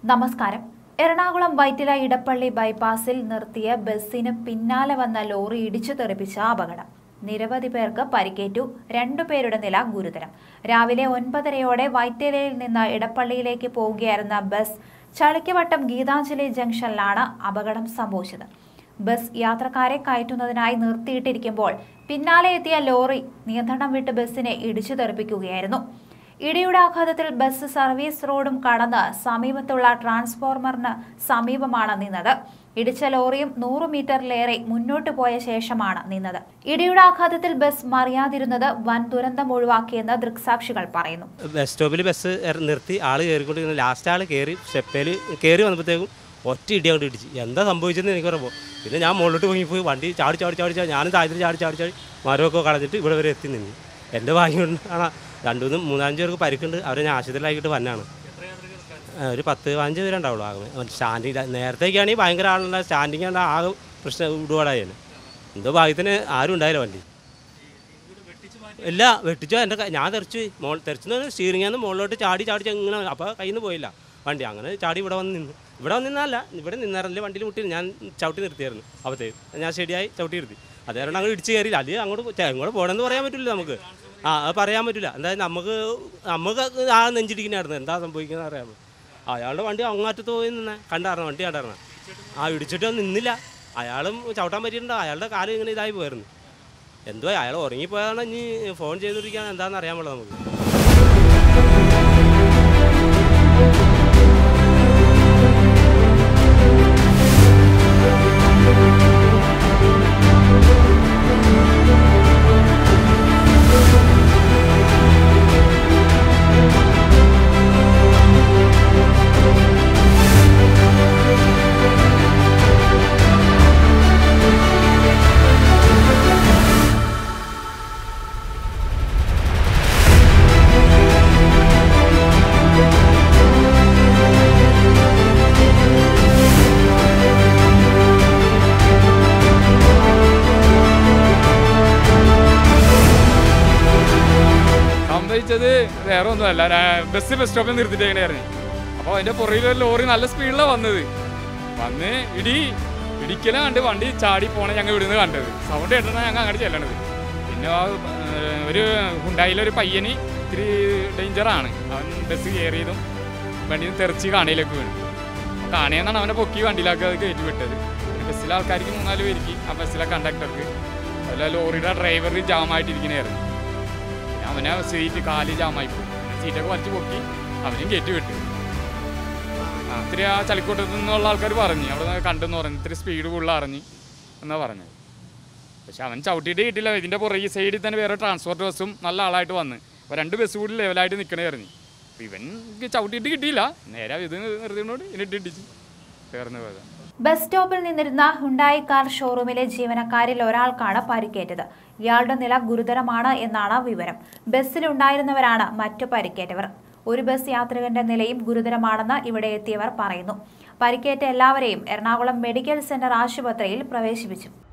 നമസ്കാരം എറണാകുളം വൈറ്റില ഇടപ്പള്ളി ബൈപ്പാസിൽ നിർത്തിയ ബസ്സിന് പിന്നാലെ വന്ന ലോറി ഇടിച്ചു തെറിപ്പിച്ച അപകടം നിരവധി പേർക്ക് പരിക്കേറ്റു രണ്ടുപേരുടെ നില ഗുരുതരം രാവിലെ ഒൻപതരയോടെ വൈറ്റിലയിൽ നിന്ന് ഇടപ്പള്ളിയിലേക്ക് പോവുകയായിരുന്ന ബസ് ചളിക്കവട്ടം ഗീതാഞ്ജലി ജംഗ്ഷനിലാണ് അപകടം സംഭവിച്ചത് ബസ് യാത്രക്കാരെ കയറ്റുന്നതിനായി നിർത്തിയിട്ടിരിക്കുമ്പോൾ പിന്നാലെ എത്തിയ ലോറി നിയന്ത്രണം വിട്ട് ബസ്സിനെ ഇടിച്ചു തെറിപ്പിക്കുകയായിരുന്നു ഇടിയുടെ ആഘാതത്തിൽ ബസ് സർവീസ് റോഡും കടന്ന് സമീപത്തുള്ള ട്രാൻസ്ഫോർമറിന് സമീപമാണ് നിന്നത് ഇടിച്ച ലോറിയും നൂറ് മീറ്ററിലേറെ മുന്നോട്ട് പോയ ശേഷമാണ് നിന്നത് ഇടിയുടെ ആഘാതത്തിൽ ബസ് മറിയാതിരുന്നത് വൻ ദുരന്തം ഒഴിവാക്കിയെന്ന് ദൃക്സാക്ഷികൾ പറയുന്നു ബസ് സ്റ്റോപ്പിൽ ബസ് ഇറ- നിർത്തി ആൾ കയറിക്കൊണ്ടിരുന്ന ലാസ്റ്റ് ആൾ കയറി സ്റ്റെപ്പേൽ കയറി വന്നപ്പോഴത്തേക്കും ഒറ്റ ഇടി അങ്ങോട്ട് ഇടിച്ച് എന്താ സംഭവിച്ചതെന്ന് എനിക്ക് പറയുമ്പോൾ പിന്നെ ഞാൻ മുകളിലോട്ട് പോയി പോയി വണ്ടി ചാടി ചാടി ചാടി ചാടി ഞാനും താഴത്തിൽ ചാടി ചാടി ചാടി മരമൊക്കെ കളഞ്ഞിട്ട് ഇവിടെ വരെ എത്തി നിന്ന് എൻ്റെ ഭാഗ്യം കൊണ്ടാണ് രണ്ടു മൂന്ന് മൂന്നാലഞ്ച് പേർക്ക് പരിക്കുണ്ട് അവരെ ഞാൻ ആശുപത്രിയിലാക്കിയിട്ട് വന്നാണ് ആ, ഒരു പത്ത് പതിനഞ്ച് പേരുണ്ടാവുള്ളൂ ആകെ സ്റ്റാൻഡിങ് നേരത്തേക്കാണെങ്കിൽ ഭയങ്കര ആളുള്ള സ്റ്റാൻഡിങ് ആണ് ആകെ പ്രശ്നം ഇടുപാടായിരുന്നു എന്തോ ഭാഗ്യത്തിന് ആരും ഉണ്ടായില്ല വണ്ടി ഇല്ല വെട്ടിച്ചോ എൻ്റെ ക- ഞാൻ തെറിച്ചു പോയി മോൾ തെറിച്ചു സ്റ്റീറിംഗ് നിന്ന് മുകളിലോട്ട് ചാടി ചാടി ഇങ്ങനെ അപ്പോൾ കയ്യിൽ നിന്ന് പോയില്ല വണ്ടി അങ്ങനെ ചാടി ഇവിടെ വന്ന് നിന്നു ഇവിടെ വന്ന് നിന്നല്ല ഇവിടെ നിന്നാറില്ല വണ്ടിയിൽ മുട്ടി ഞാൻ ചവിട്ടി നിർത്തിയായിരുന്നു അപ്പത്തേക്ക് ഞാൻ ശരിയായി ചവിട്ടി നിർത്തി അത് കാരണം അങ്ങോട്ട് ഇടിച്ച് കയറിയില്ല അല്ലെങ്കിൽ അങ്ങോട്ട് പോ- ചെ- അങ്ങോട്ട് പോകണമെന്ന് പറയാൻ പറ്റില്ല നമുക്ക് ആ അത് പറയാൻ പറ്റില്ല എന്തായാലും നമുക്ക് നമുക്ക് ആ നെഞ്ചിടിക്കുന്നതായിരുന്നു എന്താ സംഭവിക്കുന്നത് അറിയാമോ അയാളുടെ വണ്ടി അങ്ങാറ്റത്ത് പോയി നിന്നെ കണ്ടായിരുന്നു വണ്ടി കണ്ടായിരുന്നു ആ ഇടിച്ചിട്ട് നിന്നില്ല അയാളും ചവിട്ടാൻ പറ്റിയിട്ടുണ്ടോ അയാളുടെ കാലം ഇങ്ങനെ ഇതായി പോയിരുന്നു എന്തോ അയാൾ ഉറങ്ങിപ്പോയതാണ് ഇനി ഫോൺ ചെയ്തിരിക്കാൻ എന്താണെന്ന് അറിയാൻ പാടില്ല നമുക്ക് സംഭവിച്ചത് വേറെ ഒന്നുമല്ല ഞാൻ ബസ് ബസ് സ്റ്റോപ്പിൽ നിർത്തിയിട്ടേക്കണായിരുന്നു അപ്പോൾ അതിൻ്റെ പുറകിൽ ഒരു ലോറി നല്ല സ്പീഡിലാണ് വന്നത് വന്ന് ഇടി ഇടിക്കല കണ്ട് വണ്ടി ചാടി പോണ ഞങ്ങൾ ഇവിടുന്ന് കണ്ടത് സൗണ്ട് കേട്ടാണ് ഞങ്ങൾ അങ്ങോട്ട് ചെല്ലണത് പിന്നെ ആ, ഏർ, ഒരു ഹുണ്ടായിലൊരു പയ്യന് ഇത്തിരി ഡേഞ്ചറാണ് അവൻ ബസ് കയറിയതും വണ്ടിയിൽ നിന്ന് തെറിച്ച് കാണയിലേക്ക് വീണു അപ്പോൾ കാണയെന്നാണ് അവനെ പൊക്കി വണ്ടിയിലേക്ക് അത് കയറ്റി വിട്ടത് പിന്നെ ബസ്സിലെ ആൾക്കാർക്ക് മൂന്നാല് പേർക്ക് ആ ബസ്സിലെ കണ്ടക്ടർക്ക് അതിലെ ലോറിയുടെ ഡ്രൈവർ ജാമായിട്ടിരിക്കണായിരുന്നു പിന്നെ അവനെ സീറ്റ് കാല് ജാമായി പോയി പിന്നെ സീറ്റൊക്കെ വലിച്ചു പൊക്കി അവനും കയറ്റി വിട്ടു ആ ഇത്തിരി ആ ചളിക്കൂട്ടത്തു നിന്നുള്ള ആൾക്കാർ പറഞ്ഞു അവിടെ നിന്ന് കണ്ടെന്ന് പറഞ്ഞു ഇത്തിരി സ്പീഡ് കൂടുതൽ അറിഞ്ഞ് എന്നാ പറഞ്ഞത് പക്ഷെ അവൻ ചവിട്ടിയിട്ട് കിട്ടില്ല ഇതിൻ്റെ പുറകെ സൈഡിൽ തന്നെ വേറെ ട്രാൻസ്പോർട്ട് ബസ്സും നല്ല ആളായിട്ട് വന്ന് അപ്പോൾ രണ്ട് ബസ് കൂടി ലെവലായിട്ട് നിൽക്കണമായിരുന്നു അപ്പോൾ ഇവൻ ചവിട്ടിയിട്ട് കിട്ടിയില്ല നേരെ ഇത് നിർത്തിനോട് ഇതിനിട്ട് ഇടിച്ച് ചേർന്ന് പോയത് ബസ് സ്റ്റോപ്പിൽ നിന്നിരുന്ന ഹുണ്ടായി കാർ ഷോറൂമിലെ ജീവനക്കാരിൽ ഒരാൾക്കാണ് പരിക്കേറ്റത് ഇയാളുടെ നില ഗുരുതരമാണ് എന്നാണ് വിവരം ബസ്സിലുണ്ടായിരുന്നവരാണ് മറ്റു പരിക്കേറ്റവർ ഒരു ബസ് യാത്രികന്റെ നിലയും ഗുരുതരമാണെന്ന് ഇവിടെ എത്തിയവർ പറയുന്നു പരിക്കേറ്റ എല്ലാവരെയും എറണാകുളം മെഡിക്കൽ സെന്റർ ആശുപത്രിയിൽ പ്രവേശിപ്പിച്ചു